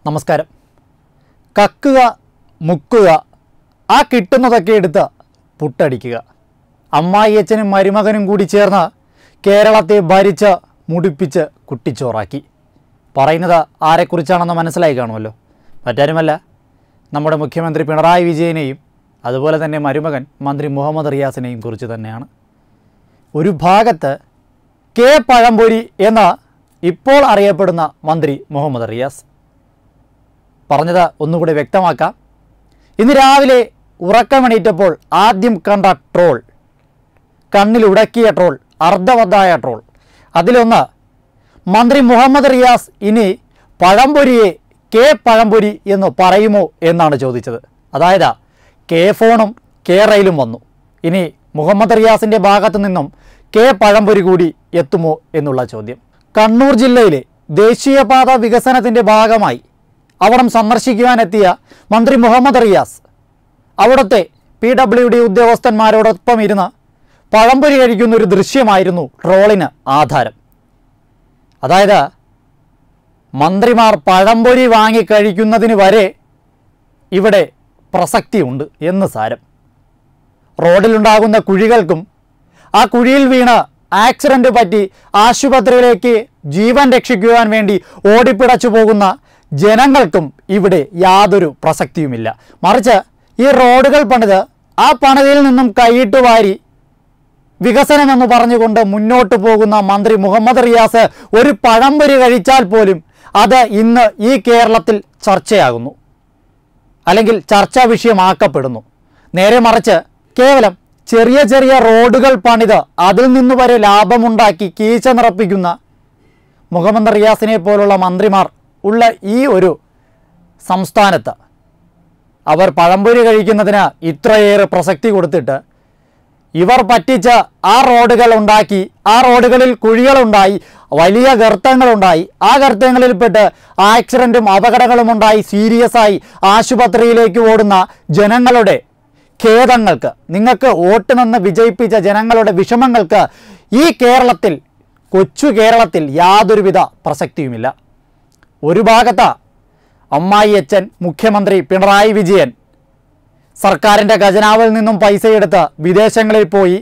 നമസ്കാരം കക്കുക മുക്കുക ആ കിട്ടുന്നതൊക്കെ എടുത്ത് പുട്ടടിക്കുക അമ്മായിയച്ഛനും മരുമകനും കൂടി ചേർന്ന് കേരളത്തെ ഭരിച്ച് മുടിപ്പിച്ച് കുട്ടിച്ചോറാക്കി പറയുന്നത് ആരെക്കുറിച്ചാണെന്ന് മനസ്സിലായി കാണുമല്ലോ മറ്റാരുമല്ല നമ്മുടെ മുഖ്യമന്ത്രി പിണറായി വിജയനെയും അതുപോലെ തന്നെ മരുമകൻ മന്ത്രി മുഹമ്മദ് റിയാസിനെയും കുറിച്ച് തന്നെയാണ് ഒരു ഭാഗത്ത് കെ പഴംപൊരി എന്ന ഇപ്പോൾ അറിയപ്പെടുന്ന മന്ത്രി മുഹമ്മദ് റിയാസ് പറഞ്ഞത് ഒന്നുകൂടി വ്യക്തമാക്കാം ഇന്ന് രാവിലെ ഉറക്കമെണീറ്റപ്പോൾ ആദ്യം കണ്ട ട്രോൾ കണ്ണിലുടക്കിയ ട്രോൾ അർദ്ധവദ്ധായ ട്രോൾ അതിലൊന്ന് മന്ത്രി മുഹമ്മദ് റിയാസ് ഇനി പഴംപൊരിയെ കെ പഴംപൊരി എന്ന് പറയുമോ എന്നാണ് ചോദിച്ചത് അതായത് കെ ഫോണും കെ റെയിലും വന്നു ഇനി മുഹമ്മദ് റിയാസിൻ്റെ ഭാഗത്തു നിന്നും കെ പഴംപൊരി കൂടി എത്തുമോ എന്നുള്ള ചോദ്യം കണ്ണൂർ ജില്ലയിലെ ദേശീയപാത വികസനത്തിൻ്റെ ഭാഗമായി അവിടം സന്ദർശിക്കുവാനെത്തിയ മന്ത്രി മുഹമ്മദ് റിയാസ് അവിടുത്തെ പി ഡബ്ല്യു ഡി ഉദ്യോഗസ്ഥന്മാരോടൊപ്പം ഇരുന്ന് പഴംപൊരി കഴിക്കുന്ന ഒരു ദൃശ്യമായിരുന്നു ട്രോളിന് ആധാരം അതായത് മന്ത്രിമാർ പഴംപൊരി വാങ്ങി കഴിക്കുന്നതിന് വരെ ഇവിടെ പ്രസക്തിയുണ്ട് എന്ന് സാരം റോഡിലുണ്ടാകുന്ന കുഴികൾക്കും ആ കുഴിയിൽ വീണ് ആക്സിഡന്റ് പറ്റി ആശുപത്രിയിലേക്ക് ജീവൻ രക്ഷിക്കുവാൻ വേണ്ടി ഓടിപ്പിടച്ചു പോകുന്ന ജനങ്ങൾക്കും ഇവിടെ യാതൊരു പ്രസക്തിയുമില്ല മറിച്ച് ഈ റോഡുകൾ പണിത് ആ പണിതിൽ നിന്നും കൈയിട്ട് വാരി വികസനം എന്ന് പറഞ്ഞുകൊണ്ട് മുന്നോട്ട് പോകുന്ന മന്ത്രി മുഹമ്മദ് റിയാസ് ഒരു പഴംപൊരി കഴിച്ചാൽ പോലും അത് ഇന്ന് ഈ കേരളത്തിൽ ചർച്ചയാകുന്നു അല്ലെങ്കിൽ ചർച്ചാ വിഷയമാക്കപ്പെടുന്നു നേരെ മറിച്ച് കേവലം ചെറിയ ചെറിയ റോഡുകൾ പണിത് അതിൽ നിന്ന് വരെ ലാഭമുണ്ടാക്കി കീച്ച നിറപ്പിക്കുന്ന മുഹമ്മദ് റിയാസിനെ പോലുള്ള മന്ത്രിമാർ ഉള്ള ഈ ഒരു സംസ്ഥാനത്ത് അവർ പഴംപൊരി കഴിക്കുന്നതിന് ഇത്രയേറെ പ്രസക്തി കൊടുത്തിട്ട് ഇവർ പറ്റിച്ച ആ റോഡുകൾ ഉണ്ടാക്കി ആ റോഡുകളിൽ കുഴികളുണ്ടായി വലിയ ഗർത്തങ്ങളുണ്ടായി ആ ഗർത്തങ്ങളിൽപ്പെട്ട് ആക്സിഡൻറ്റും അപകടങ്ങളും ഉണ്ടായി സീരിയസ് ആയി ആശുപത്രിയിലേക്ക് ഓടുന്ന ജനങ്ങളുടെ ഖേദങ്ങൾക്ക് നിങ്ങൾക്ക് വോട്ട് നിന്ന് വിജയിപ്പിച്ച ജനങ്ങളുടെ വിഷമങ്ങൾക്ക് ഈ കേരളത്തിൽ കൊച്ചു കേരളത്തിൽ യാതൊരുവിധ പ്രസക്തിയുമില്ല ഒരു ഭാഗത്ത് അമ്മായിയച്ഛൻ മുഖ്യമന്ത്രി പിണറായി വിജയൻ സർക്കാരിൻ്റെ ഖജനാവിൽ നിന്നും പൈസയെടുത്ത് വിദേശങ്ങളിൽ പോയി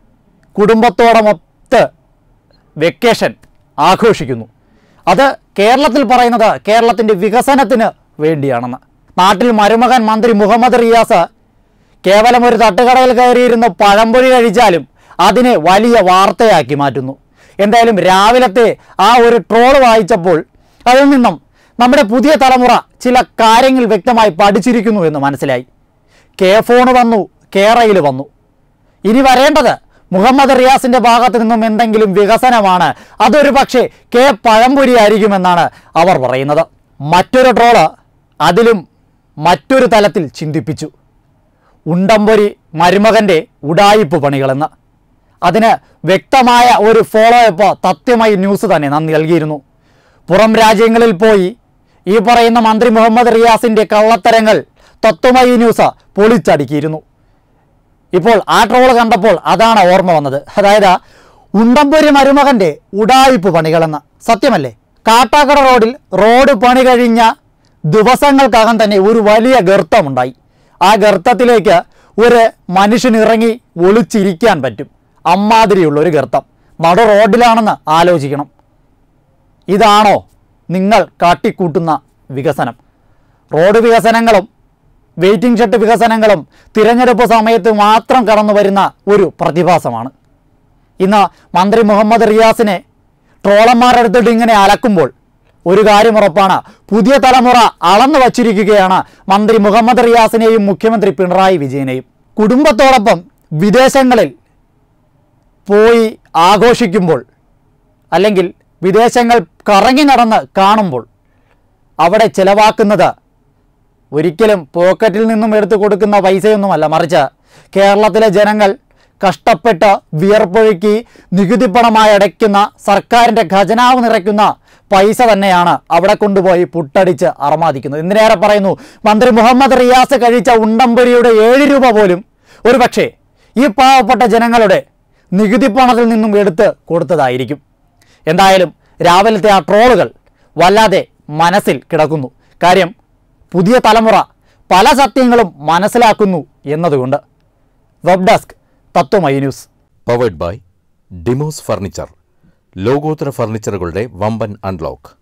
കുടുംബത്തോടമൊത്ത് വെക്കേഷൻ ആഘോഷിക്കുന്നു അത് കേരളത്തിൽ പറയുന്നത് കേരളത്തിൻ്റെ വികസനത്തിന് വേണ്ടിയാണെന്ന് നാട്ടിൽ മരുമകൻ മന്ത്രി മുഹമ്മദ് റിയാസ് കേവലം ഒരു തട്ടുകടയിൽ കയറിയിരുന്ന് പഴംപൊരി കഴിച്ചാലും അതിനെ വലിയ വാർത്തയാക്കി മാറ്റുന്നു എന്തായാലും രാവിലത്തെ ആ ഒരു ട്രോൾ വായിച്ചപ്പോൾ അതിൽ നിന്നും നമ്മുടെ പുതിയ തലമുറ ചില കാര്യങ്ങൾ വ്യക്തമായി പഠിച്ചിരിക്കുന്നു എന്ന് മനസ്സിലായി കെ ഫോൺ വന്നു കേരയിൽ വന്നു ഇനി വരേണ്ടത് മുഹമ്മദ് റിയാസിന്റെ ഭാഗത്ത് നിന്നും എന്തെങ്കിലും വികസനമാണ് അതൊരു പക്ഷേ കെ പഴംപൊരി ആയിരിക്കുമെന്നാണ് അവർ പറയുന്നത് മറ്റൊരു ട്രോള് അതിലും മറ്റൊരു തലത്തിൽ ചിന്തിപ്പിച്ചു ഉണ്ടംപൊരി മരുമകൻ്റെ ഉടായിപ്പ് പണികളെന്ന് അതിന് വ്യക്തമായ ഒരു ഫോളോ അപ്പ് തത്യമായി ന്യൂസ് തന്നെ നന്ദി നൽകിയിരുന്നു പുറം രാജ്യങ്ങളിൽ പോയി ഈ പറയുന്ന മന്ത്രി മുഹമ്മദ് റിയാസിൻ്റെ കള്ളത്തരങ്ങൾ തത്വമയി ന്യൂസ് പൊളിച്ചടുക്കിയിരുന്നു ഇപ്പോൾ ആ ട്രോൾ കണ്ടപ്പോൾ അതാണ് ഓർമ്മ വന്നത് അതായത് ഉണ്ടംപൊരി മരുമകൻ്റെ ഉടായിപ്പ് പണികളെന്ന് സത്യമല്ലേ കാട്ടാക്കട റോഡിൽ റോഡ് പണി കഴിഞ്ഞ ദിവസങ്ങൾക്കകം തന്നെ ഒരു വലിയ ഗർത്തമുണ്ടായി ആ ഗർത്തത്തിലേക്ക് ഒരു മനുഷ്യൻ ഇറങ്ങി ഒളിച്ചിരിക്കാൻ പറ്റും അമ്മാതിരിയുള്ള ഒരു ഗർത്തം നടു റോഡിലാണെന്ന് ആലോചിക്കണം ഇതാണോ നിങ്ങൾ കാട്ടിക്കൂട്ടുന്ന വികസനം റോഡ് വികസനങ്ങളും വെയിറ്റിംഗ് ഷെഡ് വികസനങ്ങളും തിരഞ്ഞെടുപ്പ് സമയത്ത് മാത്രം കടന്നു വരുന്ന ഒരു പ്രതിഭാസമാണ് ഇന്ന് മന്ത്രി മുഹമ്മദ് റിയാസിനെ ട്രോളന്മാരെടുത്തിട്ട് ഇങ്ങനെ അലക്കുമ്പോൾ ഒരു കാര്യം ഉറപ്പാണ് പുതിയ തലമുറ അളന്നു വച്ചിരിക്കുകയാണ് മന്ത്രി മുഹമ്മദ് റിയാസിനെയും മുഖ്യമന്ത്രി പിണറായി വിജയനെയും കുടുംബത്തോടൊപ്പം വിദേശങ്ങളിൽ പോയി ആഘോഷിക്കുമ്പോൾ അല്ലെങ്കിൽ വിദേശങ്ങൾ കറങ്ങി നടന്ന് കാണുമ്പോൾ അവിടെ ചിലവാക്കുന്നത് ഒരിക്കലും പോക്കറ്റിൽ നിന്നും എടുത്തു കൊടുക്കുന്ന പൈസയൊന്നുമല്ല മറിച്ച് കേരളത്തിലെ ജനങ്ങൾ കഷ്ടപ്പെട്ട് വിയർപ്പൊഴുക്കി നികുതി പണമായി അടയ്ക്കുന്ന സർക്കാരിൻ്റെ ഖജനാവ് നിറയ്ക്കുന്ന പൈസ തന്നെയാണ് അവിടെ കൊണ്ടുപോയി പുട്ടടിച്ച് അറമാദിക്കുന്നത് എന്തിനേറെ പറയുന്നു മന്ത്രി മുഹമ്മദ് റിയാസ് കഴിച്ച ഉണ്ടംപൊരിയുടെ ഏഴ് രൂപ പോലും ഒരുപക്ഷേ ഈ പാവപ്പെട്ട ജനങ്ങളുടെ നികുതി പണത്തിൽ നിന്നും എടുത്ത് കൊടുത്തതായിരിക്കും എന്തായാലും രാവിലത്തെ ആ ട്രോളുകൾ വല്ലാതെ മനസ്സിൽ കിടക്കുന്നു കാര്യം പുതിയ തലമുറ പല സത്യങ്ങളും മനസ്സിലാക്കുന്നു എന്നതുകൊണ്ട് web desk Tatwamayi news powered by Demos furniture ലോകോത്തര ഫർണിച്ചറുകളുടെ വമ്പൻ അൺലോക്ക്